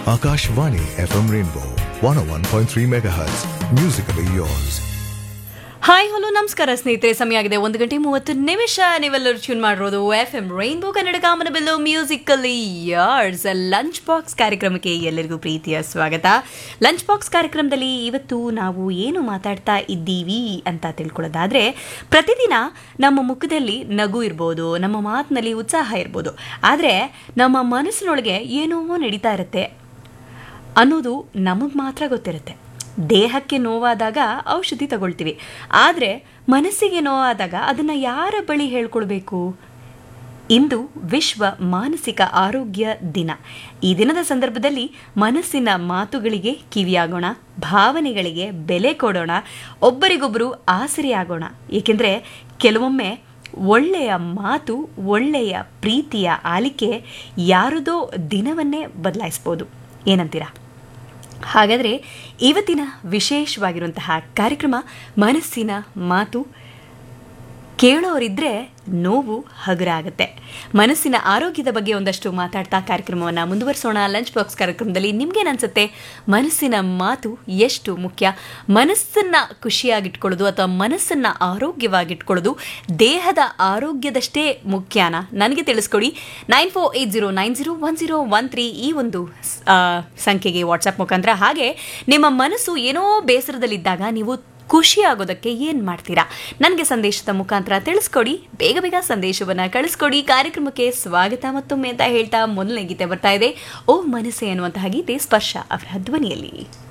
Akashvani FM Rainbow 101.3 MHz. Musically yours. Hi hello ನಮಸ್ಕಾರ ಸ್ನೇಹಿತರೆ ಸಮಯ ಆಗಿದೆ ಒಂದು ಗಂಟೆ ಮೂವತ್ತು ನಿಮಿಷ ನೀವೆಲ್ಲರೂ ಟ್ಯೂನ್ ಮಾಡಿರೋದು ಎಫ್ ಎಂ ರೈನ್ಬೋ ಕನ್ನಡ ಕಾಮನಬೆಲ್ಲು ಮ್ಯೂಸಿಕಲಿ ಯಾರ್ಸ್ ಲಂಚ್ ಬಾಕ್ಸ್ ಕಾರ್ಯಕ್ರಮಕ್ಕೆ ಎಲ್ಲರಿಗೂ ಪ್ರೀತಿಯ ಸ್ವಾಗತ ಲಂಚ್ ಬಾಕ್ಸ್ ಕಾರ್ಯಕ್ರಮದಲ್ಲಿ ಇವತ್ತು ನಾವು ಏನು ಮಾತಾಡ್ತಾ ಇದ್ದೀವಿ ಅಂತ ತಿಳ್ಕೊಳ್ಳೋದಾದ್ರೆ ಪ್ರತಿದಿನ ನಮ್ಮ ಮುಖದಲ್ಲಿ ನಗು ಇರ್ಬೋದು ನಮ್ಮ ಮಾತಿನಲ್ಲಿ ಉತ್ಸಾಹ ಇರ್ಬೋದು ಆದರೆ ನಮ್ಮ ಮನಸ್ಸಿನೊಳಗೆ ಏನೋ ನಡೀತಾ ಇರುತ್ತೆ ಅನ್ನೋದು ನಮಗೆ ಮಾತ್ರ ಗೊತ್ತಿರುತ್ತೆ ದೇಹಕ್ಕೆ ನೋವಾದಾಗ ಔಷಧಿ ತಗೊಳ್ತೀವಿ ಆದರೆ ಮನಸ್ಸಿಗೆ ನೋವಾದಾಗ ಅದನ್ನು ಯಾರ ಬಳಿ ಹೇಳ್ಕೊಳ್ಬೇಕು ಇಂದು ವಿಶ್ವ ಮಾನಸಿಕ ಆರೋಗ್ಯ ದಿನ ಈ ದಿನದ ಸಂದರ್ಭದಲ್ಲಿ ಮನಸ್ಸಿನ ಮಾತುಗಳಿಗೆ ಕಿವಿಯಾಗೋಣ ಭಾವನೆಗಳಿಗೆ ಬೆಲೆ ಕೊಡೋಣ ಒಬ್ಬರಿಗೊಬ್ಬರು ಆಸರೆಯಾಗೋಣ ಏಕೆಂದರೆ ಕೆಲವೊಮ್ಮೆ ಒಳ್ಳೆಯ ಮಾತು ಒಳ್ಳೆಯ ಪ್ರೀತಿಯ ಆಲಿಕೆ ಯಾರದೋ ದಿನವನ್ನೇ ಬದಲಾಯಿಸ್ಬೋದು ಏನಂತೀರಾ ಹಾಗಾದರೆ ಇವತ್ತಿನ ವಿಶೇಷವಾಗಿರುವಂತಹ ಕಾರ್ಯಕ್ರಮ ಮನಸ್ಸಿನ ಮಾತು ಕೇಳೋರಿದ್ರೆ ನೋವು ಹಗುರ ಆಗುತ್ತೆ ಮನಸ್ಸಿನ ಆರೋಗ್ಯದ ಬಗ್ಗೆ ಒಂದಷ್ಟು ಮಾತಾಡ್ತಾ ಕಾರ್ಯಕ್ರಮವನ್ನು ಮುಂದುವರಿಸೋಣ ಲಂಚ್ ಬಾಕ್ಸ್ ಕಾರ್ಯಕ್ರಮದಲ್ಲಿ ನಿಮ್ಗೇನನ್ಸುತ್ತೆ ಮನಸ್ಸಿನ ಮಾತು ಎಷ್ಟು ಮುಖ್ಯ ಮನಸ್ಸನ್ನ ಖುಷಿಯಾಗಿಟ್ಕೊಳ್ಳೋದು ಅಥವಾ ಮನಸ್ಸನ್ನ ಆರೋಗ್ಯವಾಗಿಟ್ಕೊಳ್ಳೋದು ದೇಹದ ಆರೋಗ್ಯದಷ್ಟೇ ಮುಖ್ಯನಾ ನನಗೆ ತಿಳಿಸ್ಕೊಡಿ nine four eight zero nine zero one zero one three ಈ ಒಂದು ಆ, ಸಂಖ್ಯೆಗೆ ವಾಟ್ಸಪ್ ಮುಖಾಂತರ ಹಾಗೆ ನಿಮ್ಮ ಮನಸ್ಸು ಏನೋ ಬೇಸರದಲ್ಲಿದ್ದಾಗ ನೀವು ಖುಷಿ ಆಗೋದಕ್ಕೆ ಏನ್ ಮಾಡ್ತೀರಾ ನನಗೆ ಸಂದೇಶದ ಮುಖಾಂತರ ತಿಳಿಸ್ಕೊಡಿ ಬೇಗ ಬೇಗ ಸಂದೇಶವನ್ನ ಕಳಿಸ್ಕೊಡಿ ಕಾರ್ಯಕ್ರಮಕ್ಕೆ ಸ್ವಾಗತ ಮತ್ತೊಮ್ಮೆ ಅಂತ ಹೇಳ್ತಾ ಮೊದಲನೇ ಗೀತೆ ಬರ್ತಾ ಇದೆ ಓ ಮನಸ್ಸೆ ಅನ್ನುವಂತಹ ಗೀತೆ ಸ್ಪರ್ಶ ಅವರ ಧ್ವನಿಯಲ್ಲಿ